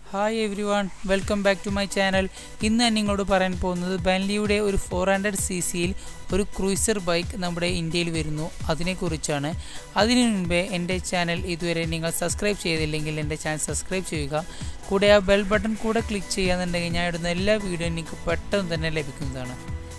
hi everyone welcome back to my channel ഇന്ന് ഞാൻ നിങ്ങളോട് പറയാൻ പോകുന്നത് ബെൻലിയുടെ ഒരു ഫോർ ഹൺഡ്രഡ് സി സിയിൽ ഒരു ക്രൂസർ ബൈക്ക് നമ്മുടെ ഇന്ത്യയിൽ വരുന്നു അതിനെക്കുറിച്ചാണ് അതിനു മുൻപേ എൻ്റെ ചാനൽ ഇതുവരെ നിങ്ങൾ സബ്സ്ക്രൈബ് ചെയ്തില്ലെങ്കിൽ എൻ്റെ ചാനൽ സബ്സ്ക്രൈബ് ചെയ്യുക കൂടെ ആ ബെൽ ബട്ടൺ കൂടെ ക്ലിക്ക് ചെയ്യാന്നുണ്ടെങ്കിൽ ഞാൻ ഇടുന്ന എല്ലാ വീഡിയോയും നിങ്ങൾക്ക് പെട്ടെന്ന് തന്നെ ലഭിക്കുന്നതാണ്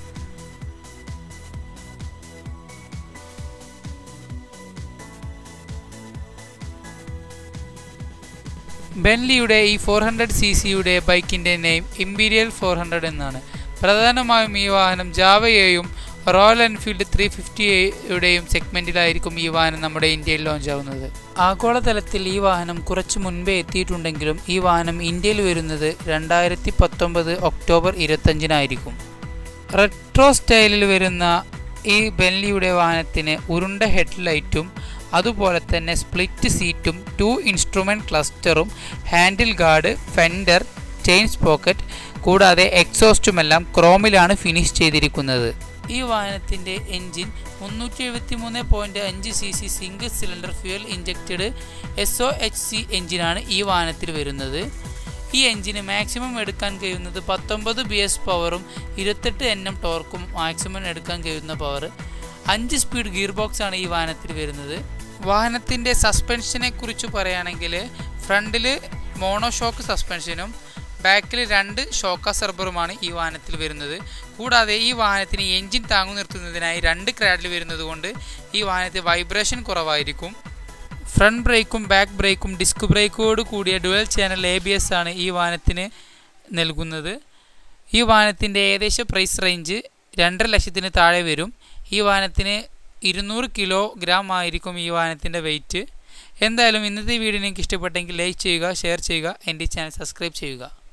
ബെൻലിയുടെ ഈ ഫോർ ഹൺഡ്രഡ് സി സിയുടെ ബൈക്കിൻ്റെ നെയിം ഇമ്പീരിയൽ ഫോർ ഹൺഡ്രഡ് എന്നാണ് പ്രധാനമായും ഈ വാഹനം ജാവയെയും റോയൽ എൻഫീൽഡ് ത്രീ ഫിഫ്റ്റിയുടെയും സെഗ്മെൻറ്റിലായിരിക്കും ഈ വാഹനം നമ്മുടെ ഇന്ത്യയിൽ ലോഞ്ച് ആവുന്നത് ആഗോളതലത്തിൽ ഈ വാഹനം കുറച്ച് മുൻപേ എത്തിയിട്ടുണ്ടെങ്കിലും ഈ വാഹനം ഇന്ത്യയിൽ വരുന്നത് രണ്ടായിരത്തി പത്തൊമ്പത് ഒക്ടോബർ ഇരുപത്തഞ്ചിനായിരിക്കും റെട്രോ സ്റ്റൈലിൽ വരുന്ന ഈ ബെൻലിയുടെ വാഹനത്തിന് ഉരുണ്ട ഹെഡ്ലൈറ്റും അതുപോലെ തന്നെ സ്പ്ലിറ്റ് സീറ്റും ടു ഇൻസ്ട്രുമെൻറ്റ് ക്ലസ്റ്ററും handle guard fender chains pocket കൂടാതെ എക്സോസ്റ്റുമെല്ലാം ക്രോമിലാണ് ഫിനിഷ് ചെയ്തിരിക്കുന്നത് ഈ വാഹനത്തിൻ്റെ എൻജിൻ മുന്നൂറ്റി എഴുപത്തി മൂന്ന് പോയിൻറ്റ് അഞ്ച് C C single cylinder fuel injected S O H C എൻജിനാണ് ഈ വാഹനത്തിൽ വരുന്നത് ഈ എൻജിന് മാക്സിമം എടുക്കാൻ കഴിയുന്നത് പത്തൊമ്പത് ബി എസ് പവറും ഇരുപത്തെട്ട് എൻ എം ടോർക്കും മാക്സിമം എടുക്കാൻ കഴിയുന്ന പവർ അഞ്ച് സ്പീഡ് ഗിയർ ബോക്സ് ആണ് ഈ വാഹനത്തിൽ വരുന്നത് വാഹനത്തിൻ്റെ സസ്പെൻഷനെ കുറിച്ച് പറയുകയാണെങ്കിൽ ഫ്രണ്ടിൽ മോണോഷോക്ക് സസ്പെൻഷനും ബാക്കിൽ രണ്ട് ഷോക്ക സെർബറുമാണ് ഈ വാഹനത്തിൽ വരുന്നത് കൂടാതെ ഈ വാഹനത്തിന് എൻജിൻ താങ്ങു നിർത്തുന്നതിനായി രണ്ട് ക്രാഡിൽ വരുന്നത് കൊണ്ട് ഈ വാഹനത്തിൽ വൈബ്രേഷൻ കുറവായിരിക്കും ഫ്രണ്ട് ബ്രേക്കും ബാക്ക് ബ്രേക്കും ഡിസ്ക് ബ്രേക്കോട് കൂടിയ dual channel A B S ആണ് ഈ വാഹനത്തിന് നൽകുന്നത് ഈ വാഹനത്തിൻ്റെ ഏകദേശം പ്രൈസ് റേഞ്ച് രണ്ടര ലക്ഷത്തിന് താഴെ വരും ഈ വാഹനത്തിന് ഇരുന്നൂറ് കിലോഗ്രാം ആയിരിക്കും ഈ വാഹനത്തിൻ്റെ വെയിറ്റ് എന്തായാലും ഇന്നത്തെ വീഡിയോ നിങ്ങൾക്ക് ഇഷ്ടപ്പെട്ടെങ്കിൽ ലൈക്ക് ചെയ്യുക ഷെയർ ചെയ്യുക എൻ്റെ ചാനൽ സബ്സ്ക്രൈബ് ചെയ്യുക